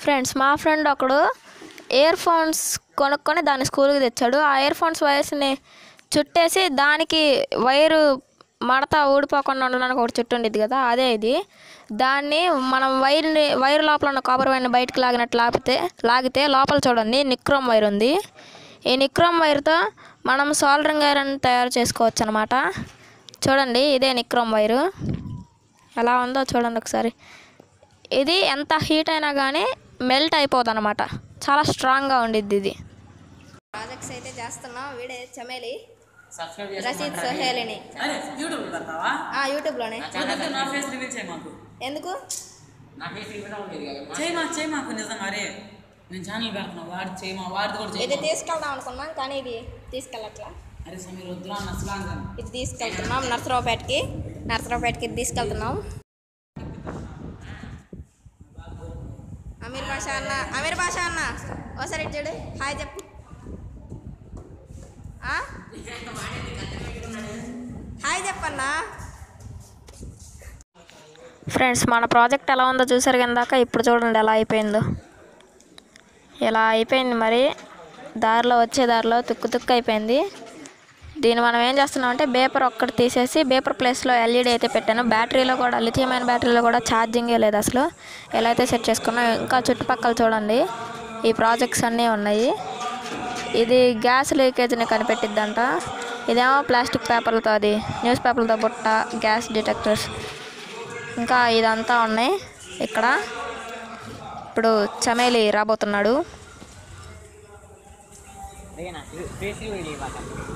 Friends మా friend ఒకడు ear phones కొనుక్కొని దాన్ని స్కూల్కి తెచ్చాడు ఆ ఇయర్ ఫోన్స్ వైర్స్ని చుట్టేసి దానికి వైరు మడత ఊడిపోకుండా ఉండడానికి ఒకటి చుట్టు ఉండిద్ది కదా అదే ఇది దాన్ని మనం వైర్ని వైర్ లోపల ఉన్న కాపర్ వైర్ని బయటకు లాగినట్టు లాగితే లాగితే లోపల చూడండి నిక్రోమ్ వైర్ ఉంది ఈ నిక్రోమ్ వైర్తో మనం సోల్డరింగ్ ఐరన్ తయారు చేసుకోవచ్చు అనమాట చూడండి ఇదే నిక్రోమ్ వైరు ఎలా ఉందో చూడండి ఒకసారి ఇది ఎంత హీట్ అయినా కానీ మెల్ట్ అయిపోదు అనమాట చాలా స్ట్రాంగ్గా ఉండిద్ది ఇది ప్రాజెక్ట్స్ అయితే చేస్తున్నాం వీడే చమేలి సబ్స్క్రైబ్ రసీద్ సోహేలిని అరే యూట్యూబ్ పెడతావా ఆ, యూట్యూబ్లోనే నా ఛానల్ నా ఫేస్ రివీల్ చేయి మాకు ఎందుకు నా ఫేస్ రివీల్ ఉండేది కదా చేయి మాకు చేయి మాకు నిజంగా అరే నేను ఛానల్ పెడుతున్నా వాడు చేయి మా వాడిది కూడా ఇది చేయి తీసుకెళ్దాం అనుకున్నాం కానీ ఇది తీసుకెళ్ళట్లా అరే సమీర్ వద్దురా అసలు అంటాను ఇది తీసుకెళ్తున్నాం నర్సరావుపేటకి నర్సరావుపేటకి ఇది తీసుకెళ్తున్నాం అమీర్ భాష అన్న అమీర్ భాష అన్న ఓసారి ఇటు చూడు హాయ్ చెప్పు ఆ? హాయ్ చెప్పన్నా ఫ్రెండ్స్ మన ప్రాజెక్ట్ ఎలా ఉందో చూసారు కిందాక ఇప్పుడు చూడండి ఎలా అయిపోయిందో ఇలా అయిపోయింది మరి దారిలో వచ్చే దారిలో తుక్కు తుక్కు అయిపోయింది దీన్ని మనం ఏం చేస్తున్నామంటే బేపర్ ఒక్కటి తీసేసి బేపర్ ప్లేస్లో ఎల్ఈడి అయితే పెట్టాను బ్యాటరీలో కూడా లిథియమైన బ్యాటరీలో కూడా ఛార్జింగే లేదు అసలు ఎలా అయితే సెట్ చేసుకున్నాం ఇంకా చుట్టుపక్కల చూడండి ఈ ప్రాజెక్ట్స్ అన్నీ ఉన్నాయి ఇది గ్యాస్ లీకేజ్ని కనిపెట్టిద్దంట ఇదేమో ప్లాస్టిక్ పేపర్లతో అది న్యూస్ పేపర్లతో బుట్ట గ్యాస్ డిటెక్టర్స్ ఇంకా ఇదంతా ఉన్నాయి ఇక్కడ ఇప్పుడు చమేలి రాబోతున్నాడు ఫేస్ రివీల్ ఇవ్వాలి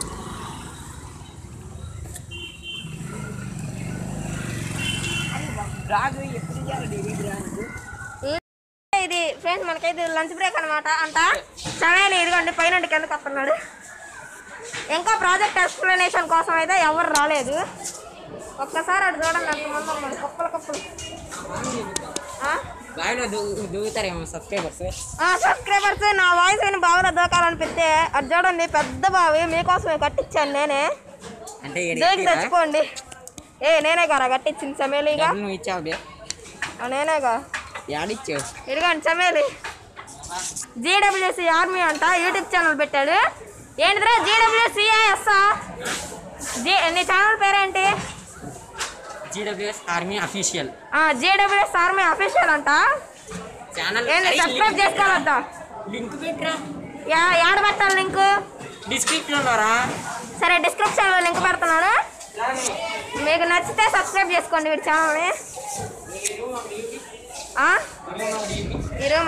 రాజు ఎప్పుడు ఇవ్వాలి డైలీ రాజు ఇది ఫ్రెండ్స్ మనకైతే లంచ్ బ్రేక్ అనమాట అంట చమేలి ఇదిగోండి పైన కిందకి వస్తున్నాడు ఇంకా ప్రాజెక్ట్ ఎక్స్ప్లెనేషన్ కోసం అయితే ఎవరు రాలేదు ఒక్కసారి అటు చూడండి అంతమంది ఉన్నారు కుప్పలు కుప్పలు ఆ? బాగా దూగుతారేమో సబ్స్క్రైబర్స్ ఆ, సబ్స్క్రైబర్స్ నా వాయిస్ విని బాగా దూకాలనిపిస్తే అది చూడండి పెద్ద బావి మీకోసమే కట్టించాను నేనే అంటే దూకి తెచ్చుకోండి ఏ నేనే కదా కట్టించింది చమేలిగా నువ్వు ఇచ్చావు బే ఆ, నేనేగా యాడిచ్చావు ఇదిగోండి చమేలి జీడబ్ల్యూసి ఆర్మీ అంట యూట్యూబ్ ఛానల్ పెట్టాడు ఏంటిదిరా జీడబ్ల్యూసిఐఎస్ జీ నీ ఛానల్ పేరేంటి G W S army official G W S army official అంట ఛానల్ ఏంటి సబ్స్క్రైబ్ చేసుకోవద్దా లింక్ పెట్టరా యా యాడ పెట్టాలి లింకు డిస్క్రిప్షన్ లో రా సరే డిస్క్రిప్షన్లో లింక్ పెడుతున్నాను మీకు నచ్చితే సబ్స్క్రైబ్ చేసుకోండి వీడి ఛానల్ని ఆ? ఈ రూమ్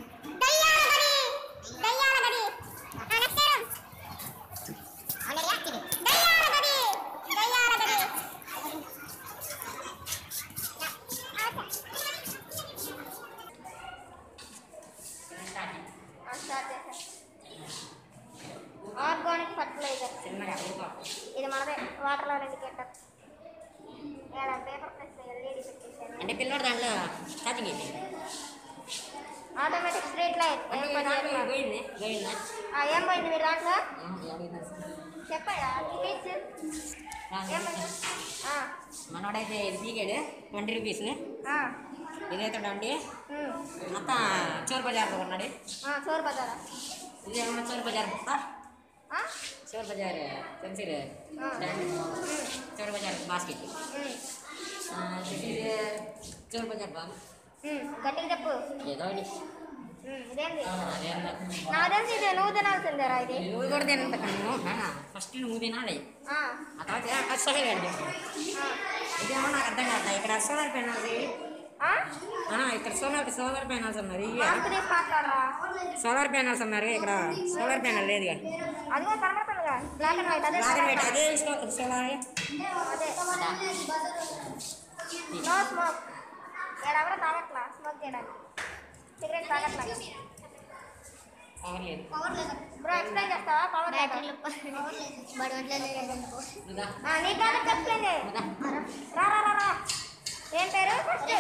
ఆర్గానిక్ ఫర్టిలైజర్ ఇది మనదే వాటర్లో ఇండికేటర్ ఇక్కడ పేపర్ ప్లస్ ఎల్ఈడి పెట్టేసాను అంటే పిల్లడు దాంట్లో ఛార్జింగ్ అయితే ఆటోమేటిక్ స్ట్రీట్ లైట్ ఏం పని చేయట్లేదు. పోయింది పోయిందా ఆ, ఏం పోయింది మీరు దాంట్లో చెప్పాయా టికెట్స్ ఏం పోయింది? ఆ, మనోడైతే ఇది పీకాడు ట్వంటీ రూపీస్ ఆ, ఇదైతే అండి ఉమ్, మొత్తం చోరు బజార్లో ఉన్నాడు ఆ, చోరు బజారా ఇది ఏమన్నా చోరు బజార్ మొత్తం ఆ? చోరు బజార్ పెన్సిల్ ఆ. చోరు బజార్ బాస్కెట్ ఉమ్, చోరు బజార్ బాగా ఉమ్, గట్టిగా చెప్పు ఏదో ఒకటి. ఉమ్, ఇదేంది అదే అన్న. నా తెలిసి ఇది నువ్వు తినాల్సిందేరా ఇది నువ్వు కూడా తినంత కన్ను ఫస్ట్ నువ్వు తినాలి ఆ, ఆ తర్వాత అస్సలే అండి ఆ, ఇదేమో నాకు అర్థం కాదు ఇక్కడ సోలార్ ప్యానల్స్ ఆ? ఇక్కడ సోలార్ సోలార్ ప్యానల్స్ ఉన్నారు ఇవి మార్క్ తీసి మాట్లాడరా సోలార్ ప్యానల్స్ ఉన్నారు ఇక్కడ సోలార్ ప్యానల్ లేదు అదిగో కనబడుతుందిగా బ్లాక్ అండ్ వైట్ అదే బ్లాక్ అండ్ వైట్ అదే సో- సోలార్ అదే నో స్మోక్ ఎవరో తాగట్లా స్మోక్ చేయడానికి సిగరెట్ తాగట్లా పవర్ లేదు బ్రో ఎక్స్ప్లెయిన్ చేస్తావా పవర్ బ్యాటరీలు బడవట్లేదు ఉందా? నీ కాదు ఎక్స్ప్లెయిన్ చేయి రా రా రా రా ఏం పేరు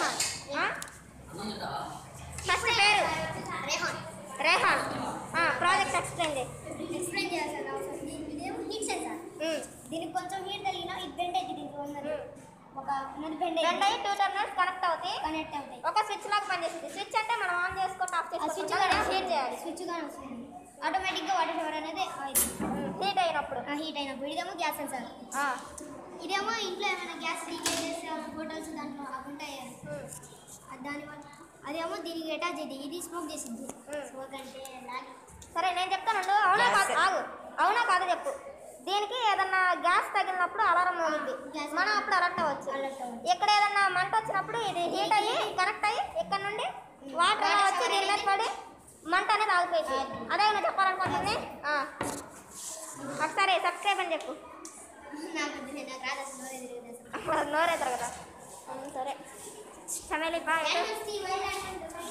ఫస్ట్ పేరు రేహాన్ రేహాన్ ప్రాజెక్ట్ ఎక్స్ప్లెయిన్ చేయి ఎక్స్ప్లెయిన్ చేయాలి అవసరం ఇదేమో హీట్ సెన్సార్ ఉమ్, దీనికి కొంచెం హీట్ తగిలినా ఇది బెండ్ అయితే దీంట్లో ఉన్నది ఒక బెండ్ అయ్యి టూ టెర్మినల్స్ కనెక్ట్ అవుతాయి కనెక్ట్ అవుతాయి ఒక స్విచ్ లాగా పనిచేస్తుంది స్విచ్ అంటే మనం ఆన్ చేసుకుంటే ఆఫ్ ఆ స్విచ్ చేసుకుంటే హీట్ చేయాలి స్విచ్ కానీ వస్తుంది ఆటోమేటిక్గా వాటర్ షవర్ అనేది హీట్ అయినప్పుడు హీట్ అయినప్పుడు ఇదేమో గ్యాస్ సెన్సార్ ఆ, ఇదేమో ఇంట్లో ఏమైనా గ్యాస్ లీకేజెస్ హోటల్స్ దాంట్లో అవి ఉంటాయి అది దానివల్ల అదేమో దీనికి అటాచ్ అయ్యింది ఇది స్మోక్ చేసింది స్మోక్ అంటే లాగి సరే నేను చెప్తానండు అవునా కాదు ఆగు అవునా కాదు చెప్పు దీనికి ఏదన్నా గ్యాస్ తగిలినప్పుడు అలారం మోగింది Gas మనం అప్పుడు అలర్ట్ అవ్వచ్చు Alert అవ్వచ్చు. ఇక్కడ ఏదన్నా మంట వచ్చినప్పుడు ఇది హీట్ అయ్యి కనెక్ట్ అయ్యి ఇక్కడ నుండి వాటర్ Water వచ్చి shower దీని మీద పడి మంట అనేది ఆగిపోయింది అదే నేను చెప్పాలనుకుంటుంది ఆ. ఒకసారి సబ్స్క్రైబ్ అని చెప్పు నాకు వద్దులే, నాకు రాదు అసలు నోరు ఎదురుగా అసలు. అప్పుడు అది నోరేతారు కదా ఉమ్, సరే Chameli bye Can you see why I am doing?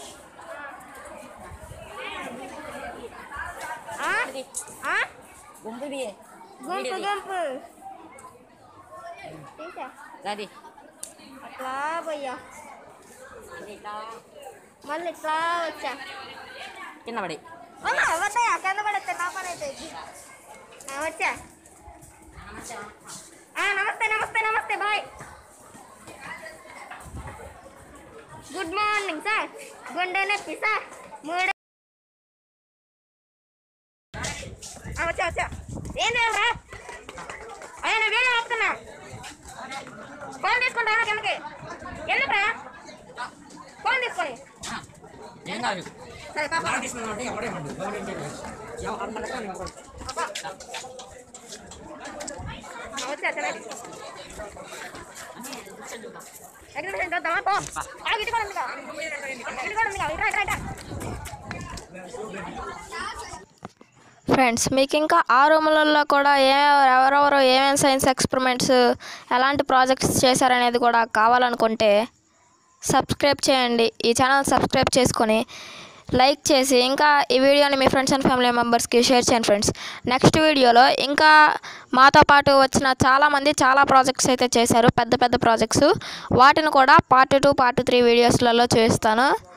ఆ? ఆ? గుంపుది గుంపు గుంపు తీసా అది అట్లా పోయా మళ్ళీ ఇట్లా వచ్చా కింద పడి అమ్మా వద్దయ్యా కింద పడితే నా పని అయితే వచ్చా ఆ, నమస్తే నమస్తే నమస్తే బాయ్ గుడ్ మార్నింగ్ సార్ గుండె నొప్పి సార్ మూడు ఆ, వచ్చా వచ్చా ఏం లేవురా అయ్యా నేను వేరే వస్తున్నా ఫోన్ తీసుకుంటా కిందకి ఎందుకురా ఫోన్ తీసుకొని ఏం కాదు సరే పాప వచ్చా సరే ఎగ్జిబిషన్ చూద్దామా పో ఆగు, ఇటు కూడా ఉందిగా ఇటు కూడా ఉందిగా ఇట్రా ఇట్రా ఇట్రా ఫ్రెండ్స్ మీకు ఇంకా ఆ రూములలో కూడా ఏ ఎవరెవరు ఏమేమి సైన్స్ ఎక్స్పెరిమెంట్స్ ఎలాంటి ప్రాజెక్ట్స్ చేశారనేది కూడా కావాలనుకుంటే సబ్స్క్రైబ్ చేయండి ఈ ఛానల్ సబ్స్క్రైబ్ చేసుకొని లైక్ చేసి ఇంకా ఈ వీడియోని మీ ఫ్రెండ్స్ అండ్ ఫ్యామిలీ మెంబర్స్కి షేర్ చేయండి ఫ్రెండ్స్ నెక్స్ట్ వీడియోలో ఇంకా మాతో పాటు వచ్చిన చాలామంది చాలా ప్రాజెక్ట్స్ అయితే చేశారు పెద్ద పెద్ద ప్రాజెక్ట్స్ వాటిని కూడా పార్ట్ టూ పార్ట్ త్రీ వీడియోస్లలో చూపిస్తాను